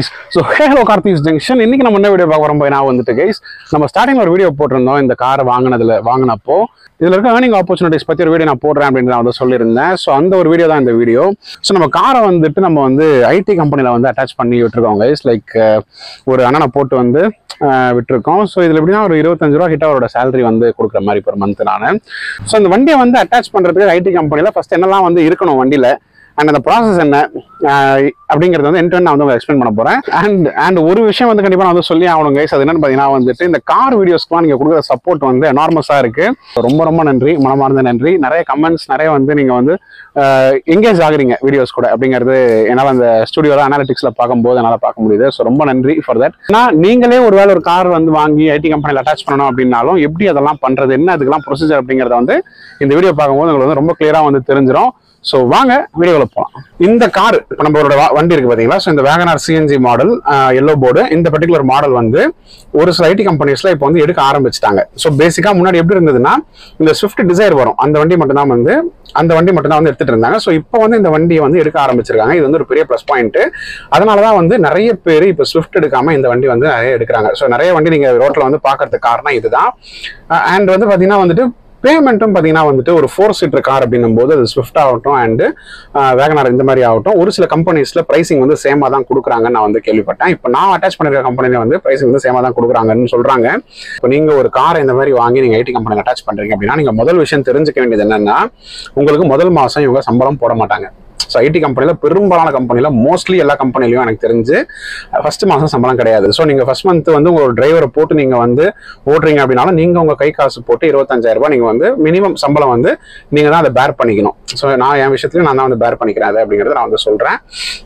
so Halo Karthi's junction இன்னைக்கு நம்ம என்ன வீடியோ பார்க்க போறோம் போய் நான் வந்துட்டு கைஸ் நம்ம ஸ்டார்டிங்ல ஒரு வீடியோ போட்டிருந்தோம் இந்த காரை வாங்கினதுல வாங்கினப்போ இதுல இருக்க ஏர்னிங் ஆப்பர்ச்சுனிட்டிஸ் பத்தி ஒரு வீடியோ நான் போடுறேன் அப்படின்னு நான் வந்து சொல்லியிருந்தேன் ஸோ அந்த ஒரு வீடியோ தான் இந்த வீடியோ ஸோ நம்ம காரை வந்துட்டு நம்ம வந்து ஐடி கம்பெனில வந்து அட்டாச் பண்ணி விட்டுருக்கோம் கைஸ் லைக் ஒரு அண்ணனை போட்டு வந்து அஹ், விட்டுருக்கோம் ஸோ இதில் எப்படின்னா ஒரு இருபத்தஞ்சு ரூபா கிட்ட அவரோட சேலரி வந்து கொடுக்குற மாதிரி per மந்த் நான் ஸோ இந்த வண்டியை வந்து அட்டாச் பண்றதுக்கு ஐடி கம்பெனியில் ஃபர்ஸ்ட் என்னெல்லாம் வந்து இருக்கணும் வண்டியில அண்ட் அந்த ப்ராசஸ் என்ன ஆஹ் அப்படிங்கிறது வந்து என்ட் நான் வந்து உங்களுக்கு எக்ஸ்பிளைன் பண்ண போறேன் அண்ட் அண்ட் ஒரு விஷயம் வந்து கண்டிப்பா நான் வந்து சொல்லி ஆகணும் கைஸ் அது என்னன்னு பார்த்தீங்கன்னா வந்துட்டு இந்த கார் வீடியோஸ்க்குலாம் நீங்க கொடுக்குற சப்போர்ட் வந்து எனார்மஸா இருக்கு ரொம்ப ரொம்ப நன்றி மனமார்ந்த நன்றி நிறைய கமெண்ட்ஸ் நிறைய வந்து நீங்க வந்து எங்கேஜ் ஆகுறீங்க வீடியோஸ் கூட அப்படிங்கிறது என்னால் அந்த ஸ்டுடியோல அனாலிட்டிக்ஸ்ல பார்க்கும்போது என்னால் பார்க்க முடியுது ஸோ ரொம்ப நன்றி ஃபார் தட் ஆனால் நீங்களே ஒருவேளை ஒரு கார் வந்து வாங்கி ஐடி கம்பெனியில் அட்டாச் பண்ணணும் அப்படின்னாலும் எப்படி அதெல்லாம் பண்றது என்ன அதுக்கெல்லாம் ப்ரொசீஜர் அப்படிங்கிறத வந்து இந்த வீடியோ பார்க்கும்போது உங்களுக்கு வந்து ரொம்ப கிளியரா வந்து தெரிஞ்சிடும் ஸோ வாங்க வீடியோவில் போகலாம் இந்த கார் இப்போ நம்மளோட வா- வண்டி இருக்கு பார்த்தீங்களா ஸோ இந்த WagonR CNG model yellow board இந்த பர்டிகுலர் மாடல் வந்து ஒரு சில ஐடி கம்பெனிஸ்ல இப்போ வந்து எடுக்க ஆரம்பிச்சிட்டாங்க ஸோ பேசிக்காக முன்னாடி எப்படி இருந்ததுன்னா இந்த ஸ்விஃப்ட் டிசைர் வரும் அந்த வண்டி மட்டும்தான் வந்து அந்த வண்டி மட்டும் தான் வந்து எடுத்துட்டு இருந்தாங்க ஸோ இப்போ வந்து இந்த வண்டியை வந்து எடுக்க ஆரம்பிச்சிருக்காங்க இது வந்து ஒரு பெரிய ப்ளஸ் பாயிண்ட் அதனால தான் வந்து நிறைய பேர் இப்போ ஸ்விஃப்ட் எடுக்காம இந்த வண்டி வந்து நிறைய எடுக்கிறாங்க ஸோ நிறைய வண்டி நீங்க ரோட்ல வந்து பார்க்கறதுக்கு காரணம் இதுதான் அண்ட் வந்து பாத்தீங்கன்னா வந்துட்டு பேமெண்ட்டும் பார்த்தீங்கன்னா வந்துட்டு ஒரு ஃபோர் சீட்டர் கார் அப்படின்னும் போது அது ஸ்விஃப்ட் ஆகட்டும் அண்டு வேகனார் இந்த மாதிரி ஆகட்டும் ஒரு சில கம்பெனிஸ்ல பிரைசிங் வந்து சேமா தான் கொடுக்குறாங்கன்னு நான் வந்து கேள்விப்பட்டேன் இப்போ நான் அட்டாச் பண்ணிருக்க கம்பெனில வந்து பிரைசிங் வந்து சேமா தான் கொடுக்குறாங்கன்னு சொல்றாங்க இப்போ நீங்க ஒரு காரை இந்த மாதிரி வாங்கி நீங்க ஐடி கம்பெனியில் அட்டாச் பண்றீங்க அப்படின்னா நீங்க முதல் விஷயம் தெரிஞ்சுக்க வேண்டியது என்னன்னா உங்களுக்கு முதல் மாசம் இவங்க சம்பளம் போட மாட்டாங்க ஸோ ஐடி கம்பெனியில் பெரும்பாலான கம்பெனியில் மோஸ்ட்லி எல்லா கம்பெனிலையும் எனக்கு தெரிஞ்சு ஃபர்ஸ்ட் மாதம் சம்பளம் கிடையாது ஸோ நீங்கள் ஃபர்ஸ்ட் மந்த் வந்து உங்களோட டிரைவரை போட்டு நீங்கள் வந்து ஓட்டுறீங்க அப்படின்னாலும் நீங்கள் உங்கள் கை காசு போட்டு இருபத்தஞ்சாயிரம் ரூபாய் நீங்கள் வந்து மினிமம் சம்பளம் வந்து நீங்கள் தான் அதை பேர் பண்ணிக்கணும் ஸோ நான் என் விஷயத்துலையும் நான் தான் வந்து பேர் பண்ணிக்கிறேன் அது அப்படிங்கிறத நான் வந்து சொல்கிறேன்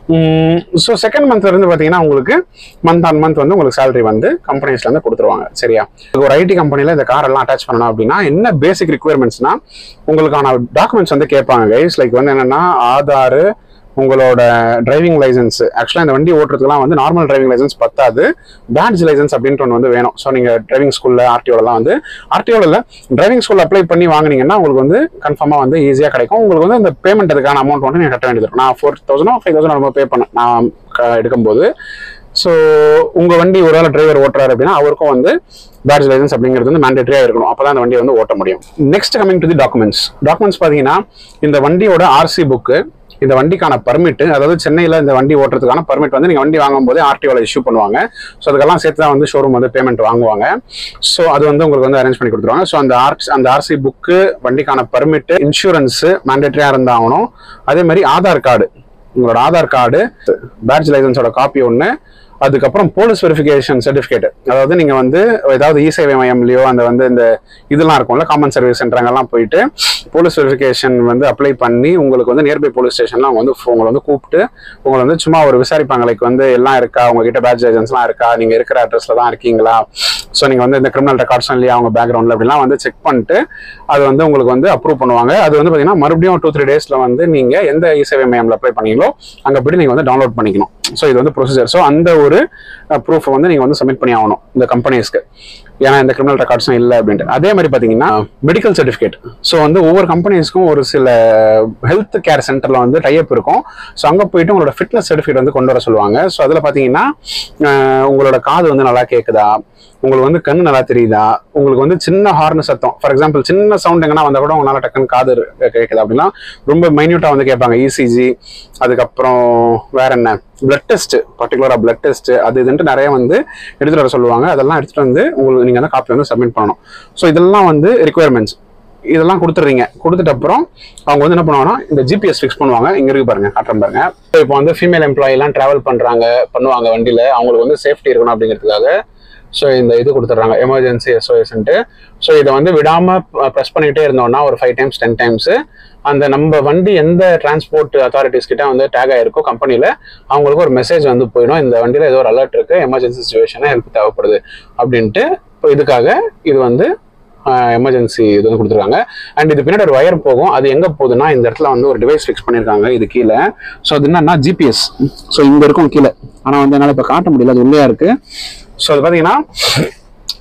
ஸோ செகண்ட் மந்த்ல இருந்து பார்த்தீங்கன்னா உங்களுக்கு மந்த் ஆன் மந்த் வந்து உங்களுக்கு சேலரி வந்து கம்பெனிஸ்ல இருந்து கொடுத்துருவாங்க சரியா ஒரு ஐடி கம்பெனியில் இந்த கார் எல்லாம் அட்டாச் பண்ணணும் அப்படின்னா என்ன பேசிக் ரிக்குவயர்மெண்ட்ஸ்னா உங்களுக்கான டாக்குமெண்ட்ஸ் வந்து கேட்பாங்க கைஸ் லைக் வந்து என்னன்னா ஆதார் உங்களோட டிரைவிங் லைசன்ஸ் ஆக்சுவலாக இந்த வண்டி ஓட்டுறதுக்குலாம் வந்து நார்மல் டிரைவிங் லைசன்ஸ் பத்தாது பேட்ஜ் லைசன்ஸ் அப்படின்ட்டு ஒன்று வந்து வேணும் ஸோ நீங்கள் டிரைவிங் ஸ்கூலில் ஆர்டிஓலாம் வந்து ஆர்டிஓவில் டிரைவிங் ஸ்கூல் அப்ளை பண்ணி வாங்குனீங்கன்னா உங்களுக்கு வந்து கன்ஃபார்மாக வந்து ஈஸியாக கிடைக்கும் உங்களுக்கு வந்து அந்த பேமெண்ட் அதுக்கான அமௌண்ட் வந்து நீங்கள் கட்ட வேண்டியது இருக்கும் நான் ஃபோர் தௌசண்டோ ஃபைவ் தௌசண்ட் நம்ம பே பண்ணேன் நான் க- எடுக்கும்போது ஸோ உங்கள் வண்டி ஒரு வேளை டிரைவர் ஓட்டுறாரு அப்படின்னா அவருக்கும் வந்து பேட்ஜ் லைசன்ஸ் அப்படிங்கிறது வந்து மேண்டேட்டரியாக இருக்கணும் அப்போ தான் அந்த வண்டியை வந்து ஓட்ட முடியும் next coming to the documents documents பார்த்தீங்கன்னா இந்த வண்டியோட ஆர்சி புக்கு இந்த வண்டிக்கான பர்மிட் அதாவது சென்னையில் இந்த வண்டி ஓட்டுறதுக்கான பர்மிட் வந்து நீங்கள் வண்டி வாங்கும்போது ஆர்டிஓவில் இஷ்யூ பண்ணுவாங்க ஸோ அதுக்கெல்லாம் சேர்த்து தான் வந்து ஷோரூம் வந்து பேமெண்ட் வாங்குவாங்க ஸோ அது வந்து உங்களுக்கு வந்து அரேஞ்ச் பண்ணி கொடுத்துருவாங்க ஸோ அந்த ஆர் அந்த ஆர்சி புக்கு வண்டிக்கான பர்மிட் இன்சூரன்ஸு மேண்டேட்டரியாக இருந்தாகணும் அதே மாதிரி ஆதார் கார்டு உங்களோட ஆதார் கார்டு பேட்ஜ் லைசன்ஸோட காப்பி ஒன்று அதுக்கப்புறம் போலீஸ் வெரிஃபிகேஷன் சர்டிஃபிகேட் அதாவது நீங்க வந்து ஏதாவது இ சேவை மையம்லயோ அந்த வந்து இந்த இதெல்லாம் இருக்கும்ல காமன் சர்வீஸ் சென்டருங்கெல்லாம் போயிட்டு போலீஸ் வெரிஃபிகேஷன் வந்து அப்ளை பண்ணி உங்களுக்கு வந்து நியர்பை போலீஸ் ஸ்டேஷன்ல அவங்க வந்து உங்களை வந்து கூப்பிட்டு உங்களை வந்து சும்மா ஒரு விசாரிப்பாங்க லைக் வந்து எல்லாம் இருக்கா உங்ககிட்ட பேட்ஜ் லைசன்ஸ்லாம் இருக்கா நீங்க இருக்கிற அட்ரஸ்ல தான் இருக்கீங்களா ஸோ நீங்க வந்து இந்த கிரிமினல் ரெக்கார்ட்ஸும் இல்லையா அவங்க பேக்ரவுண்ட்ல அப்படிலாம் வந்து செக் பண்ணிட்டு அது வந்து உங்களுக்கு வந்து அப்ரூவ் பண்ணுவாங்க அது வந்து பாத்தீங்கன்னா மறுபடியும் டூ த்ரீ டேஸ்ல வந்து நீங்க எந்த இ சேவை மையம்ல அப்ளை பண்ணீங்களோ அங்க போய் நீங்க வந்து டவுன்லோட் பண்ணிக்கணும் ஸோ இது வந்து ப்ரொசீஜர் ஸோ அந்த ஒரு ப்ரூஃப் வந்து நீங்க வந்து சப்மிட் பண்ணி ஆகணும் இந்த கம்பெனிஸ்க்கு ஏன்னா இந்த கிரிமினல் ரெக்கார்ட்ஸும் இல்லை அப்படின்ட்டு அதே மாதிரி பார்த்தீங்கன்னா மெடிக்கல் சர்டிஃபிகேட் ஸோ வந்து ஒவ்வொரு கம்பெனிஸ்க்கும் ஒரு சில ஹெல்த் கேர் சென்டர்ல வந்து டைப் இருக்கும் ஸோ அங்கே போயிட்டு உங்களோட ஃபிட்னஸ் சர்டிஃபிகேட் வந்து கொண்டு வர சொல்லுவாங்க ஸோ அதில் பார்த்தீங்கன்னா அஹ், உங்களோட காது வந்து நல்லா கேட்குதா உங்களுக்கு வந்து கண்ணு நல்லா தெரியுதா உங்களுக்கு வந்து சின்ன ஹார்ன் சத்தம் ஃபார் எக்ஸாம்பிள் சின்ன சவுண்ட் எங்கன்னா வந்தால் கூட உங்களால் டக்குன்னு காது இரு- கேட்குது அப்படின்னா ரொம்ப மைன்யூட்டாக வந்து கேட்பாங்க இசிஜி அதுக்கப்புறம் வேற என்ன பிளட் டெஸ்ட் பர்டிகுலராக பிளட் டெஸ்ட் அது இதுன்ட்டு நிறைய வந்து எடுத்துகிட்டு வர சொல்லுவாங்க அதெல்லாம் எடுத்துகிட்டு வந்து உங்களுக்கு நீங்கள் வந்து காப்பி வந்து சப்மிட் பண்ணணும் ஸோ இதெல்லாம் வந்து ரிக்குயர்மெண்ட்ஸ் இதெல்லாம் கொடுத்துட்றீங்க கொடுத்துட்ட அப்புறம் அவங்க வந்து என்ன பண்ணுவாங்கன்னா இந்த ஜிபிஎஸ் ஃபிக்ஸ் பண்ணுவாங்க இங்க இருக்கு பாருங்க காட்டுறேன் பாருங்க இப்போ வந்து ஃபீமேல் எம்ப்ளாயி எல்லாம் டிராவல் பண்றாங்க பண்ணுவாங்க வண்டியில அவங்களுக்கு வந்து சேஃப்டி இருக்கணும் அப்படிங்கிறதுக்காக ஸோ இந்த இது கொடுத்துட்றாங்க எமர்ஜென்சி எஸ்ஓஎஸ்ன்ட்டு ஸோ இதை வந்து விடாம ப்ரெஸ் பண்ணிக்கிட்டே இருந்தோம்னா ஒரு ஃபைவ் டைம்ஸ் டென் டைம்ஸ் அந்த நம்ம வண்டி எந்த டிரான்ஸ்போர்ட் அத்தாரிட்டிஸ் கிட்ட வந்து டேக் ஆயிருக்கோ கம்பெனியில் அவங்களுக்கு ஒரு மெசேஜ் வந்து போயிடும் இந்த வண்டியில் ஏதோ ஒரு அலர்ட் இருக்கு எமர்ஜென்சி சுச்சுவேஷன் ஹெல்ப் தேவைப்படுது அப்படின்ட்டு இப்போ இதுக்காக இது வந்து எமர்ஜென்சி இது வந்து கொடுத்துருக்காங்க அண்ட் இது பின்னாடி ஒரு ஒயர் போகும் அது எங்க போகுதுன்னா இந்த இடத்துல வந்து ஒரு டிவைஸ் ஃபிக்ஸ் பண்ணியிருக்காங்க இது கீழே ஸோ அது என்னன்னா ஜிபிஎஸ் ஸோ இங்க இருக்கும் கீழே ஆனால் வந்து என்னால் இப்போ காட்ட முடியல அது உள்ளே இருக்கு ஸோ அது பார்த்தீங்கன்னா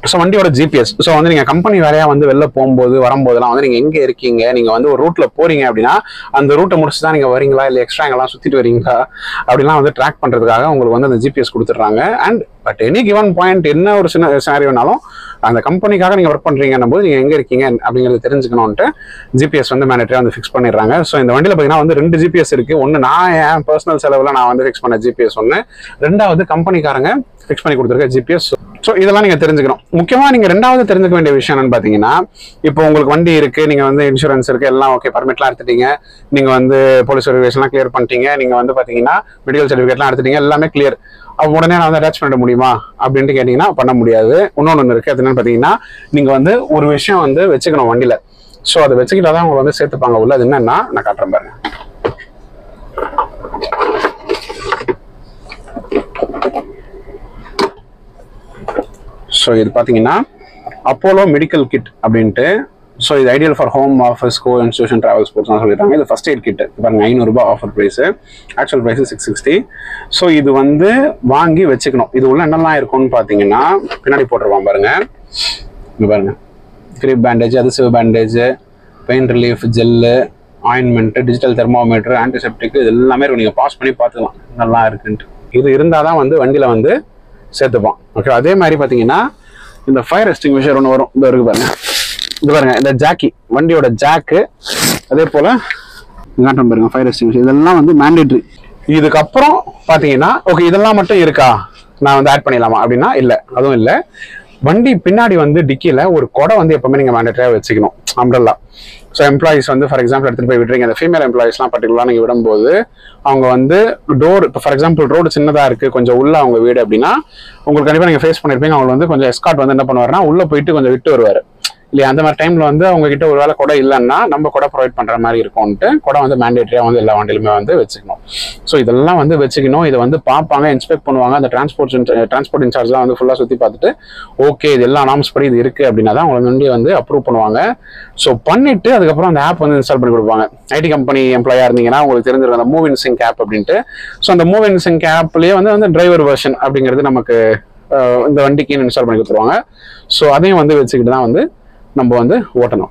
ஸோ வண்டியோட ஜிபிஎஸ் ஸோ வந்து நீங்கள் கம்பெனி வேலையா வந்து வெளில போகும்போது வரும்போதெல்லாம் வந்து நீங்கள் எங்கே இருக்கீங்க நீங்கள் வந்து ஒரு ரூட்டில் போறீங்க அப்படின்னா அந்த ரூட்டை முடிச்சு தான் நீங்கள் வரீங்களா இல்லை எக்ஸ்ட்ரா எங்கெல்லாம் சுற்றிட்டு வரீங்களா அப்படிலாம் வந்து ட்ராக் பண்ணுறதுக்காக உங்களுக்கு வந்து அந்த ஜிபிஎஸ் கொடுத்துட்றாங்க and but any given point என்ன ஒரு சின்ன சினாரியோனாலும் அந்த கம்பெனிக்காக நீங்கள் ஒர்க் பண்ணுறீங்கன்னும் போது நீங்கள் எங்கே இருக்கீங்க அப்படிங்கிறது தெரிஞ்சுக்கணும்ட்டு ஜிபிஎஸ் வந்து மேனேட்டரியாக வந்து ஃபிக்ஸ் பண்ணிடுறாங்க ஸோ இந்த வண்டியில் பார்த்தீங்கன்னா வந்து ரெண்டு ஜிபிஎஸ் இருக்குது ஒன்று நான் என் பர்சனல் செலவில் நான் வந்து ஃபிக்ஸ் பண்ண ஜிபிஎஸ் ஒன்று ரெண்டாவது கம்பெனிக்காரங்க ஃபிக்ஸ் பண்ணி கொடுத்துருக்க ஜிபிஎஸ் ஸோ இதெல்லாம் நீங்கள் தெரிஞ்சுக்கணும் முக்கியமாக நீங்கள் ரெண்டாவது தெரிஞ்சுக்க வேண்டிய விஷயம் என்னன்னு பார்த்தீங்கன்னா இப்போ உங்களுக்கு வண்டி இருக்குது நீங்கள் வந்து இன்சூரன்ஸ் இருக்குது எல்லாம் ஓகே பர்மிட்லாம் எடுத்துட்டீங்க நீங்கள் வந்து போலீஸ் வெரிஃபிகேஷன்லாம் கிளியர் பண்ணிட்டீங்க நீங்கள் வந்து பார்த்தீங்கன்னா மெடிக்கல் சர்டிஃபிகேட்லாம் எடுத்துட்டீங்க எல்லாமே கிளியர் உடனே நான் வந்து அட்டாச் பண்ண முடியுமா அப்படின்ட்டு கேட்டிங்கன்னா பண்ண முடியாது இன்னொன்று ஒன்று இருக்குது அது என்னன்னு பார்த்தீங்கன்னா நீங்கள் வந்து ஒரு விஷயம் வந்து வச்சுக்கணும் வண்டியில் ஸோ அதை வச்சுக்கிட்டா தான் அவங்க வந்து சேர்த்துப்பாங்க உள்ள அது என்னன்னா நான் காட்டுறேன் பாருங்க ஸோ இது பார்த்தீங்கன்னா அப்போலோ மெடிக்கல் கிட் அப்படின்ட்டு ஸோ இது ideal for home office go institution travel ஸ்போர்ட்ஸ்லாம் சொல்லிட்டாங்க இது ஃபர்ஸ்ட் எய்ட் கிட் பாருங்க ஐநூறுரூபா offer price actual price six sixty so இது வந்து வாங்கி வச்சுக்கணும் இது உள்ள என்னெல்லாம் இருக்கும்னு பார்த்தீங்கன்னா பின்னாடி போட்டுருவான் பாருங்க இங்க பாருங்க crepe bandage adhesive bandage pain relief gel ointment digital thermometer antiseptic இது எல்லாமே இருக்கும் நீங்கள் பாஸ் பண்ணி பார்த்துக்கலாம் நல்லா இருக்குன்ட்டு இது இருந்தால் தான் வந்து வண்டியில் வந்து சேர்த்துப்பான் ஓகே அதே மாதிரி பார்த்தீங்கன்னா இந்த ஃபயர் எஸ்டிங்விஷர் ஒன்று வரும் இந்த இருக்கு பாருங்க இது பாருங்க இந்த ஜாக்கி வண்டியோட ஜாக்கு அதே போல் இதாட்டம் பாருங்க ஃபயர் எஸ்டிங்விஷர் இதெல்லாம் வந்து மேண்டேட்ரி இதுக்கப்புறம் பார்த்தீங்கன்னா ஓகே இதெல்லாம் மட்டும் இருக்கா நான் வந்து ஆட் பண்ணிடலாமா அப்படின்னா இல்லை அதுவும் இல்லை வண்டி பின்னாடி வந்து டிக்கியில் ஒரு கொடை வந்து எப்பவுமே நீங்கள் மேண்டேட்டரியாக வச்சுக்கணும் அம்ரல்லா ஸோ எம்ப்ளாயிஸ் வந்து ஃபார் எக்ஸாம்பிள் எடுத்துகிட்டு போய் விடுறீங்க அந்த ஃபீமேல் எம்ப்ளாயிஸ்லாம் பர்டிகுலராக நீங்கள் விடும்போது அவங்க வந்து டோர் இப்போ ஃபார் எக்ஸாம்பிள் ரோடு சின்னதாக இருக்குது கொஞ்சம் உள்ள அவங்க வீடு அப்படின்னா உங்களுக்கு கண்டிப்பாக நீங்கள் ஃபேஸ் பண்ணியிருப்பீங்க அவங்க வந்து கொஞ்சம் எஸ்காட் வந்து என்ன பண்ணுவாருன்னா உள்ளே போயிட்டு கொஞ்சம் விட்டு வருவார் இல்லையா அந்த மாதிரி டைம்ல வந்து அவங்க கிட்ட ஒரு வேலை கொடை இல்லைன்னா நம்ம கொடை ப்ரொவைட் பண்ற மாதிரி இருக்கும்ட்டு கொடை வந்து மேண்டேட்டரியா வந்து எல்லா வண்டியிலுமே வந்து வச்சுக்கணும் ஸோ இதெல்லாம் வந்து வச்சுக்கணும் இதை வந்து பார்ப்பாங்க இன்ஸ்பெக்ட் பண்ணுவாங்க அந்த டிரான்ஸ்போர்ட் டிரான்ஸ்போர்ட் இன்சார்ஜ்லாம் வந்து ஃபுல்லாக சுற்றி பார்த்துட்டு ஓகே இது எல்லா நாம்ஸ் படி இது இருக்கு அப்படின்னா தான் உங்களை வண்டியை வந்து அப்ரூவ் பண்ணுவாங்க ஸோ பண்ணிட்டு அதுக்கப்புறம் அந்த ஆப் வந்து இன்ஸ்டால் பண்ணி கொடுப்பாங்க ஐடி கம்பெனி எம்ப்ளாயா இருந்தீங்கன்னா உங்களுக்கு தெரிஞ்சிருக்கும் அந்த மூவ் இன் சிங்க் ஆப் அப்படின்ட்டு ஸோ அந்த மூவ் இன் சிங்க் ஆப்லேயே வந்து வந்து டிரைவர் வெர்ஷன் அப்படிங்கிறது நமக்கு அஹ், இந்த வண்டிக்கு இன்ஸ்டால் பண்ணி கொடுத்துருவாங்க ஸோ அதையும் வந்து வச்சுக்கிட்டு தான் வந்து நம்ம வந்து ஓட்டணும்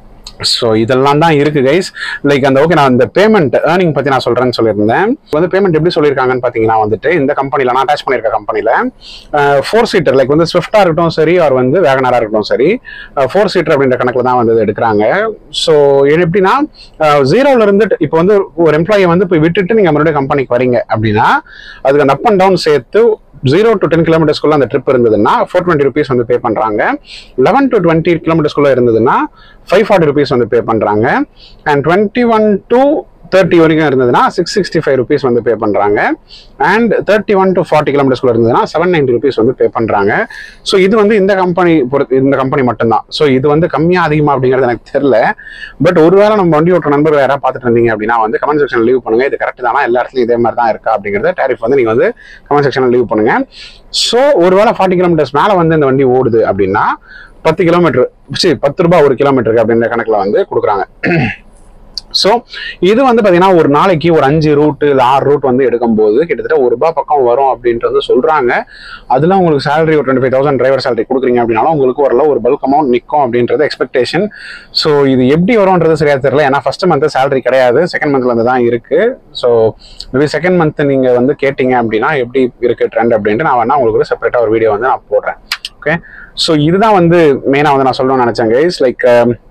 ஸோ இதெல்லாம் தான் இருக்கு கைஸ் லைக் அந்த ஓகே நான் இந்த பேமெண்ட் ஏர்னிங் பத்தி நான் சொல்றேன்னு சொல்லியிருந்தேன் இப்ப வந்து பேமெண்ட் எப்படி சொல்லியிருக்காங்கன்னு பார்த்தீங்கன்னா வந்துட்டு இந்த கம்பெனில நான் அட்டாச் பண்ணியிருக்க கம்பெனில ஃபோர் சீட்டர் லைக் வந்து ஸ்விஃப்டா இருக்கட்டும் சரி அவர் வந்து வேகனாரா இருக்கட்டும் சரி ஃபோர் சீட்டர் அப்படின்ற கணக்கில் தான் வந்து இது எடுக்கிறாங்க ஸோ எப்படின்னா ஜீரோல இருந்து இப்போ வந்து ஒரு எம்ப்ளாயி வந்து போய் விட்டுட்டு நீங்க மறுபடியும் கம்பெனிக்கு வரீங்க அப்படின்னா அதுக்கு அந்த அப் அண்ட் டவுன் சேர்த்து ஜீரோ டு டென் கிலோமீட்டர்ஸ்க்குள்ள அந்த ட்ரிப் இருந்ததுன்னா ஃபோர் டுவெண்ட்டி ருபீஸ் வந்து பே பண்றாங்க லெவன் டு டுவெண்ட்டி கிலோமீட்டர்ஸ்க்குள்ள இருந்ததுன்னா ஃபைவ் ஃபார்ட்டி ருபீஸ் வந்து பே பண்றாங்க and twenty one to thirty வரைக்கும் இருந்ததுன்னா சிக்ஸ் சிக்ஸ்டி ஃபைவ் ருபீஸ் வந்து பே பண்றாங்க and thirty one to forty கிலோமீட்டர்ஸ்க்குள்ள இருந்ததுன்னா செவன் நைன்டி ருபீஸ் வந்து பே பண்றாங்க ஸோ இது வந்து இந்த கம்பெனி பொறுத்து இந்த கம்பெனி மட்டும்தான் ஸோ இது வந்து கம்மியா அதிகமா அப்படிங்கிறது எனக்கு தெரியல பட் ஒருவேளை நம்ம வண்டி ஓட்டுற நண்பர் வேற பார்த்துட்டு இருந்தீங்க அப்படின்னா வந்து கமெண்ட் செக்ஷன் லீவ் பண்ணுங்க இது கரெக்ட் தானா எல்லா இடத்துலையும் இதே மாதிரி தான் இருக்கா அப்படிங்கிறத டேரிஃப் வந்து நீங்க வந்து கமெண்ட் செக்ஷன்ல லீவ் பண்ணுங்க ஸோ ஒருவேளை ஃபார்ட்டி கிலோமீட்டர்ஸ் மேல வந்து இந்த வண்டி ஓடுது அப்படின்னா பத்து கிலோமீட்டர் சரி பத்து ரூபாய் ஒரு கிலோமீட்டருக்கு அப்படின்ற கணக்குல வந்து கொடுக்குறாங்க ஸோ இது வந்து பார்த்தீங்கன்னா ஒரு நாளைக்கு ஒரு அஞ்சு ரூட் இல்லை ஆறு ரூட் வந்து எடுக்கும்போது கிட்டத்தட்ட ஒரு ரூபாய் பக்கம் வரும் அப்படின்ட்டு வந்து சொல்றாங்க அதில் உங்களுக்கு salary ஒரு twenty five thousand driver salary கொடுக்குறீங்க அப்படின்னாலும் உங்களுக்கு ஓரளவு ஒரு பல்க் அமௌண்ட் நிற்கும் அப்படின்றது எக்ஸ்பெக்டேஷன் ஸோ இது எப்படி வரும்ன்றது சரியா தெரியல ஏன்னா ஃபர்ஸ்ட் மந்த் சேலரி கிடையாது செகண்ட் மந்த்ல இருந்து தான் இருக்கு ஸோ மேபி செகண்ட் மந்த் நீங்க வந்து கேட்டீங்க அப்படின்னா எப்படி இருக்கு ட்ரெண்ட் அப்படின்ட்டு நான் வேணா உங்களுக்கு ஒரு செப்பரேட்டாக ஒரு வீடியோ வந்து நான் போடுறேன் ஓகே ஸோ இதுதான் வந்து மெயினாக வந்து நான் சொல்லணும்னு நினைச்சேன் கைஸ் லைக்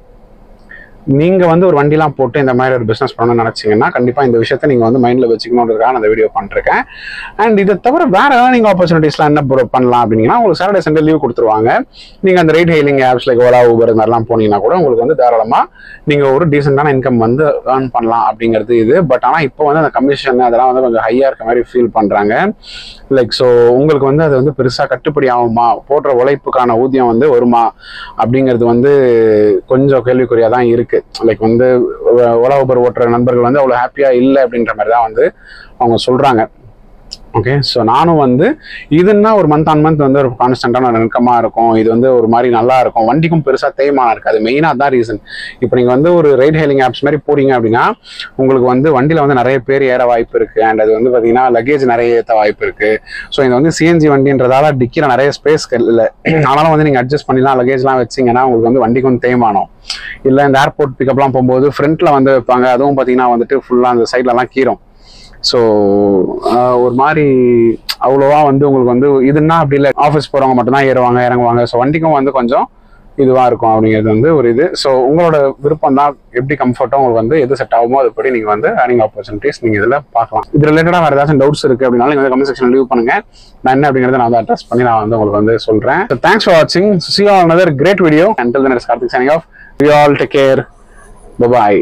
நீங்க வந்து ஒரு வண்டிலாம் போட்டு இந்த மாதிரி ஒரு பிசினஸ் பண்ணணும்னு நினைச்சீங்கன்னா கண்டிப்பா இந்த விஷயத்த நீங்க வந்து மைண்ட்ல வச்சுக்கணுன்றதுக்காக நான் இந்த வீடியோ பண்ணிருக்கேன் அண்ட் இதை தவிர வேற ஏர்னிங் ஆப்பர்ச்சுனிட்டிஸ்லாம் என்ன bro பண்ணலாம் அப்படின்னா உங்களுக்கு சாட்டர்டே சண்டே லீவ் கொடுத்துருவாங்க நீங்க அந்த ride hailing apps like Ola Uber இந்த மாதிரிலாம் போனீங்கன்னா கூட உங்களுக்கு வந்து தாராளமா நீங்க ஒரு டீசென்டான இன்கம் வந்து ஏர்ன் பண்ணலாம் அப்படிங்கிறது இது பட் ஆனா இப்போ வந்து அந்த கமிஷன் அதெல்லாம் வந்து கொஞ்சம் ஹையா இருக்க மாதிரி ஃபீல் பண்றாங்க லைக் ஸோ உங்களுக்கு வந்து அது வந்து பெருசா கட்டுப்படி ஆகுமா போடுற உழைப்புக்கான ஊதியம் வந்து வருமா அப்படிங்கிறது வந்து கொஞ்சம் கேள்விக்குறியா தான் இருக்கு லைக் வந்து ஓலா ஊபர் ஓட்டுற நண்பர்கள் வந்து அவ்வளோ ஹாப்பியா இல்லை அப்படின்ற மாதிரி தான் வந்து அவங்க சொல்றாங்க ஓகே ஸோ நானும் வந்து இதுன்னா ஒரு மந்த் ஆன் மந்த் வந்து ஒரு கான்ஸ்டன்டான இன்கமாக இருக்கும் இது வந்து ஒரு மாதிரி நல்லா இருக்கும் வண்டிக்கும் பெருசாக தேய்மானம் இருக்காது மெயினாக தான் ரீசன் இப்போ நீங்கள் வந்து ஒரு ரைட் ஹேலிங் ஆப்ஸ் மாதிரி போறீங்க அப்படின்னா உங்களுக்கு வந்து வண்டியில் வந்து நிறைய பேர் ஏற வாய்ப்பு இருக்குது அண்ட் அது வந்து பார்த்தீங்கன்னா லக்கேஜ் நிறைய ஏற்ற வாய்ப்பு இருக்குது ஸோ இது வந்து சிஎன்ஜி வண்டின்றதால டிக்கியில் நிறைய ஸ்பேஸ் இல்லை ஆனாலும் வந்து நீங்கள் அட்ஜஸ்ட் பண்ணிலாம் லக்கேஜ்லாம் வச்சிங்கன்னா உங்களுக்கு வந்து வண்டிக்கு வந்து தேய்மானம் இல்லை இந்த ஏர்போர்ட் பிக்கப்லாம் போகும்போது ஃப்ரண்ட்டில் வந்து வைப்பாங்க அதுவும் பார்த்தீங்கன்னா வந்துட்டு ஃபுல்லாக அந்த சைட்லலாம் கீரும் ஸோ ஒரு மாதிரி அவ்வளோவா வந்து உங்களுக்கு வந்து இதுன்னா அப்படி இல்லை ஆஃபீஸ் போகிறவங்க மட்டும்தான் ஏறுவாங்க இறங்குவாங்க ஸோ வண்டிக்கும் வந்து கொஞ்சம் இதுவாக இருக்கும் அப்படிங்கிறது வந்து ஒரு இது ஸோ உங்களோட விருப்பம் தான் எப்படி கம்ஃபர்ட்டோ உங்களுக்கு வந்து எது செட் ஆகுமோ அதுபடி நீங்கள் வந்து ஏர்னிங் ஆப்பர்ச்சுனிட்டிஸ் நீங்கள் இதில் பார்க்கலாம் இது ரிலேட்டடாக வேறு ஏதாச்சும் டவுட்ஸ் இருக்குது அப்படின்னாலும் நீங்கள் கமெண்ட் செக்ஷன் லீவ் பண்ணுங்க நான் என்ன அப்படிங்கிறத நான் வந்து அட்ரஸ் பண்ணி நான் வந்து உங்களுக்கு வந்து சொல்கிறேன் தேங்க்ஸ் ஃபார் வாட்சிங் see all another great video until the next Karthik signing off we all take care bye